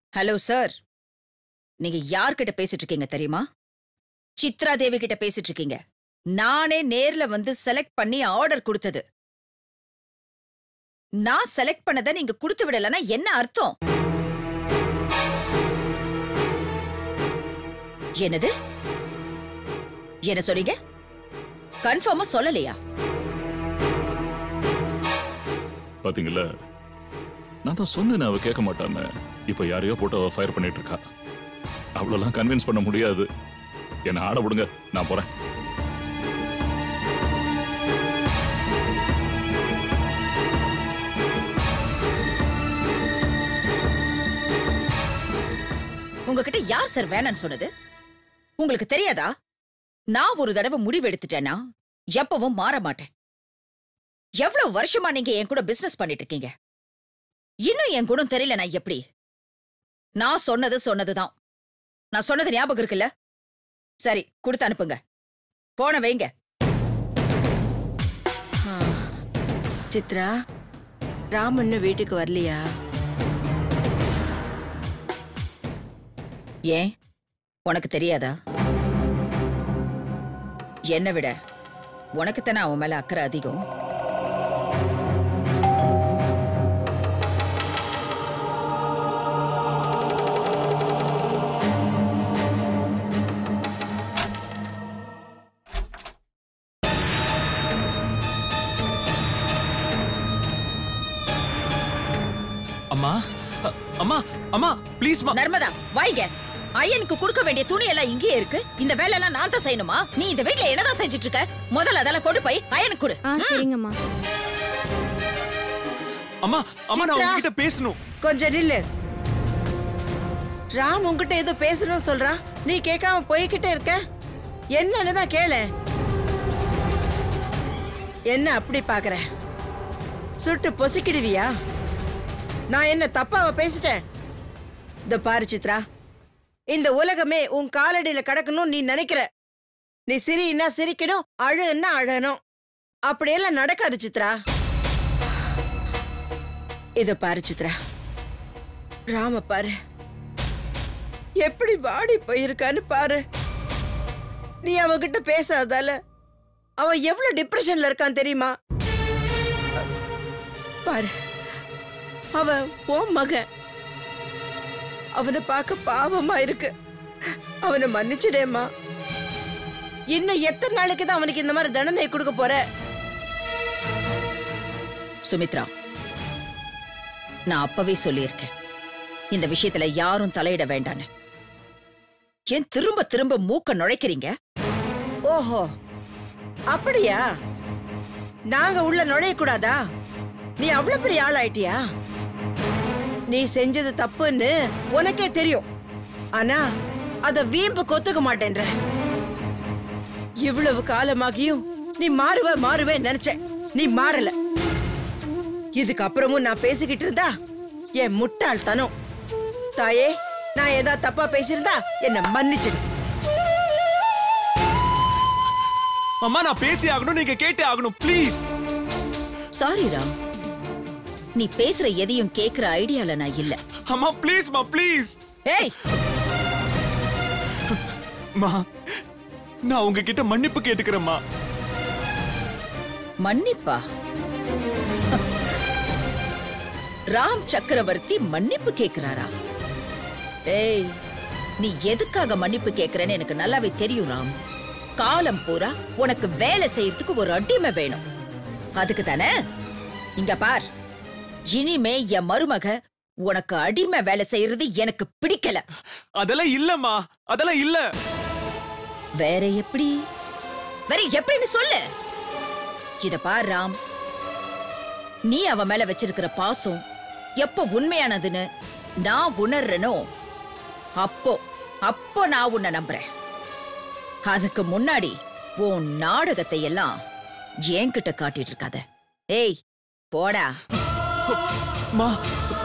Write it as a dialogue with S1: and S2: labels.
S1: Hello sir நீங்க யார்கிட்ட பேசிட்டு இருக்கீங்க தெரியுமா சித்ரா தேவி கிட்ட பேசிட்டு இருக்கீங்க நானே நேர்ல வந்து செலக்ட் பண்ணி ஆர்டர் கொடுத்தது நான் செலக்ட் பண்ணதை நீங்க கொடுத்து விடலன்னா என்ன அர்த்தம் என்னது என்ன சொன்னீங்க கன்ஃபார்மா சொல்லலையா
S2: பாத்தீங்களா நான் தான் சொன்னேன் அவ கேட்க மாட்டான்னு இப்ப யாரையோ போட்டு அவ ஃபயர் பண்ணிட்டு இருக்கா அவ்வளோலாம் கன்வின்ஸ் பண்ண முடியாது என்ன ஆட விடுங்க நான் போறேன்
S1: உங்ககிட்ட யார் சார் வேணான்னு சொன்னது உங்களுக்கு தெரியாதா நான் ஒரு தடவை முடிவு எடுத்துட்டேன்னா எப்பவும் மாற மாட்டேன் எவ்வளவு வருஷமா நீங்க என் கூட பிசினஸ் பண்ணிட்டு இருக்கீங்க இன்னும் என் குணம் தெரியல நான் எப்படி நான் சொன்னது சொன்னதுதான் நான் சொன்னது ஞாபகம் இருக்குல்ல சரி கொடுத்து அனுப்புங்க போன வைங்க
S3: ஆ. சித்ரா ராம் இன்னும் வீட்டுக்கு வரலையா
S1: ஏன் உனக்கு தெரியாதா என்னை விட உனக்குத்தானே அவன் மேல அக்கறை அதிகம்
S4: அம்மா அ- அம்மா அம்மா ப்ளீஸ் மா
S1: நர்மதா வாய்ங்க ஐயனுக்கு கொடுக்க வேண்டிய துணி எல்லாம் இங்கேயே இருக்கு இந்த வேலை எல்லாம் நான் தான் செய்யணுமா நீ இந்த வீட்ல என்னதான் செஞ்சுட்டு இருக்க முதல்ல அதெல்லாம் கொண்டு போய் ஐயனுக்கு கொடு
S5: ஆ சரிங்கம்மா
S4: அம்மா அம்மா நான்
S3: சித்ரா.
S4: உங்ககிட்ட பேசணும்
S3: கொஞ்சம் நில்லு ராம் உன்கிட்ட ஏதோ பேசணும்னு சொல்றான் நீ கேட்காம போய்கிட்டே இருக்க என்னன்னு தான் கேளு என்ன அப்படி பாக்குற சுட்டு பொசிக்கிடுவியா நான் என்ன தப்பாவ பேசிட்டேன் இந்த பாரு சித்ரா இந்த உலகமே உன் காலடியில கிடக்கணும்னு நீ நினைக்கிற நீ சிரின்னா சிரிக்கணும் அழுன்னா அழணும் அப்படியெல்லாம் நடக்காது சித்ரா இத பாரு சித்ரா ராம பாரு எப்படி வாடி போயிருக்கான்னு பாரு நீ அவகிட்ட பேசாதால அவன் எவ்வளவு டிப்ரெஷன்ல இருக்கான் தெரியுமா பாரு அவன் உன் மகன் அவனை பார்க்க பாவமா இருக்கு அவனை மன்னிச்சிடேம்மா இன்னும் எத்தனை நாளைக்கு தான் அவனுக்கு இந்த மாதிரி தண்டனை கொடுக்க போற
S1: சுமித்ரா நான் அப்பவே சொல்லியிருக்கேன் இந்த விஷயத்துல யாரும் தலையிட வேண்டான்னு ஏன் திரும்ப திரும்ப மூக்க நுழைக்கிறீங்க
S3: ஓஹோ அப்படியா நாங்க உள்ள நுழையக்கூடாதா நீ அவ்வளவு பெரிய ஆள் ஆயிட்டியா நீ செஞ்சது தப்புன்னு உனக்கே தெரியும் ஆனா அத வீம்பு கொத்துக்க மாட்டேன்ற இவ்வளவு காலமாகியும் நீ மாறுவ மாறுவே நினைச்ச நீ மாறல இதுக்கு அப்புறமும் நான் பேசிக்கிட்டு இருந்தா என் முட்டாள்தனம் தாயே நான் ஏதாவது தப்பா பேசியிருந்தா என்ன மன்னிச்சிடு
S4: அம்மா நான் பேசி ஆகணும் நீங்க கேட்டே ஆகணும் ப்ளீஸ்
S1: சாரி ராம் நீ பேசுற எதையும் கேக்குற ஐடியால நான் இல்ல
S4: அம்மா ப்ளீஸ் மா ப்ளீஸ்
S1: ஏய்
S4: மா நான் உங்ககிட்ட மன்னிப்பு கேட்டுக்கிறேம்மா
S1: மன்னிப்பா ராம் சக்கரவர்த்தி மன்னிப்பு கேக்குறாரா ஏய் நீ எதுக்காக மன்னிப்பு கேக்குறன்னு எனக்கு நல்லாவே தெரியும் ராம் காலம் பூரா உனக்கு வேலை செய்யறதுக்கு ஒரு அடிமை வேணும் அதுக்கு தானே இங்க பார் இனிமே என் மருமக உனக்கு அடிமை வேலை செய்யறது எனக்கு பிடிக்கல
S4: அதெல்லாம் இல்லம்மா அதெல்லாம் இல்ல
S1: வேற எப்படி வேற எப்படின்னு சொல்லு இத பார் ராம் நீ அவ மேல வச்சிருக்கிற பாசம் எப்ப உண்மையானதுன்னு நான் உணர்றேனோ அப்போ அப்போ நான் உன்னை நம்புறேன் அதுக்கு முன்னாடி உன் நாடகத்தை எல்லாம் என்கிட்ட காட்டிட்டு இருக்காத ஏய் போடா
S4: மா